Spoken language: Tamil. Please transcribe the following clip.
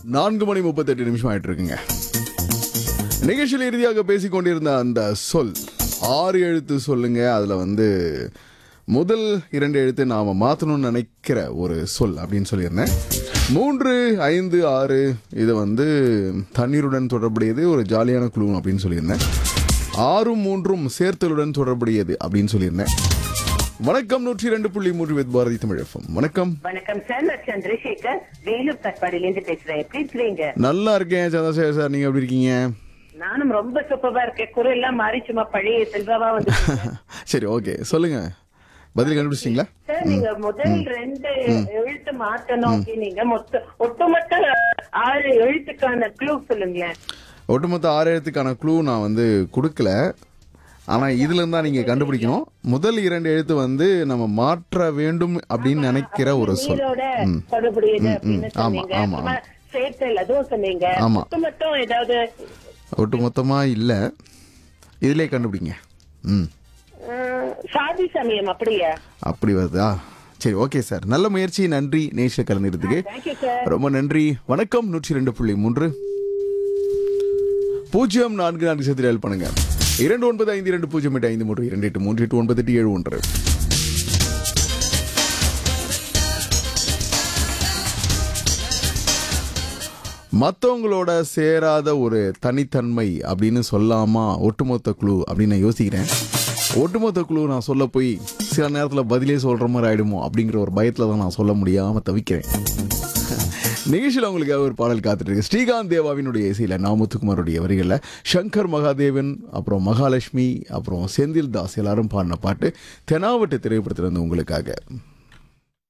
நான்கு மணி முப்பத்தெட்டு நிமிஷம் ஆயிட்டு இருக்குங்க நிகழ்ச்சியில் இறுதியாக பேசிக் கொண்டிருந்த அந்த சொல் ஆறு எழுத்து சொல்லுங்க அதுல வந்து முதல் இரண்டு எழுத்து நாம மாத்தணும்னு நினைக்கிற ஒரு சொல் அப்படின்னு சொல்லியிருந்தேன் மூன்று ஐந்து ஆறு இது வந்து தண்ணீருடன் தொடர்புடையது ஒரு ஜாலியான குழு அப்படின்னு சொல்லியிருந்தேன் ஆறும் மூன்றும் சேர்த்தலுடன் தொடர்புடையது அப்படின்னு சொல்லியிருந்தேன் வணக்கம் நூற்றி ரெண்டு புள்ளி மூன்று வித் பாரதி தமிழ் FM. வணக்கம் வணக்கம் சார் நான் சந்திரசேகர் வேலூர் கட்பாடியில இருந்து பேசுறேன் எப்படி இருக்கிறீங்க நல்லா இருக்கேன் சந்திரசேகர் சார் நீங்க எப்படி இருக்கீங்க நானும் ரொம்ப சூப்பரா இருக்கேன் குரல் எல்லாம் மாறி சும்மா பழைய செல்வாவா வந்து சரி ஓகே சொல்லுங்க பதில் கண்டுபிடிச்சிங்களா சார் நீங்க முதல் ரெண்டு எழுத்து மாத்தணும் அப்படின்னீங்க மொத்த ஒட்டுமொத்த ஆறு எழுத்துக்கான க்ளூ சொல்லுங்களேன் ஒட்டுமொத்த ஆறு எழுத்துக்கான க்ளூ நான் வந்து கொடுக்கல ஆனா இதுல இருந்தா நீங்க கண்டுபிடிக்கணும் முதல் இரண்டு எழுத்து வந்து நம்ம மாற்ற வேண்டும் அப்படின்னு நினைக்கிற ஒரு சொல் நீரோட ம். தொடர்புடையது ம், அப்படின்னு ம். ஆமா, சொன்னீங்க ஆமா, அப்புறமா சேர்த்தல் அதுவும் சொன்னீங்க ஆமா. ஒட்டுமொத்தம் ஏதாவது ஒட்டுமொத்தமா இல்ல இதுலயே கண்டுபிடிங்க ம் ம், சாதி சமயம் அப்படியா அப்படி வருதா சரி ஓகே சார் நல்ல முயற்சி நன்றி நேஷ கலந்துறதுக்கு தேங்க்யூ சார் ரொம்ப நன்றி வணக்கம் நூற்றி ரெண்டு புள்ளி மூன்று பூஜ்ஜியம் நான்கு நான்கு சேர்த்து டயல் பண்ணுங்க இரண்டு ஒன்பது ஐந்து இரண்டு பூஜ்ஜியம் எட்டு ஐந்து மூன்று இரண்டு எட்டு மூன்று எட்டு ஒன்பது எட்டு ஏழு ஒன்று மற்றவங்களோட சேராத ஒரு தனித்தன்மை அப்படின்னு சொல்லாமா ஒட்டுமொத்த குழு அப்படின்னு நான் யோசிக்கிறேன் ஒட்டுமொத்த குழு நான் சொல்ல போய் சில நேரத்தில் பதிலே சொல்ற மாதிரி ஆயிடுமோ அப்படிங்கிற ஒரு பயத்தில் தான் நான் சொல்ல முடியாம தவிக்கிறேன் நிகழ்ச்சியில் உங்களுக்காக ஒரு பாடல் காத்துட்டு இருக்கு ஸ்ரீகாந்த் தேவாவினுடைய இசையில் நாமுத்துக்குமாருடைய வரிகளில் சங்கர் மகாதேவன் அப்புறம் மகாலட்சுமி அப்புறம் செந்தில் தாஸ் எல்லாரும் பாடின பாட்டு தெனாவட்டு திரைப்படத்திலிருந்து உங்களுக்காக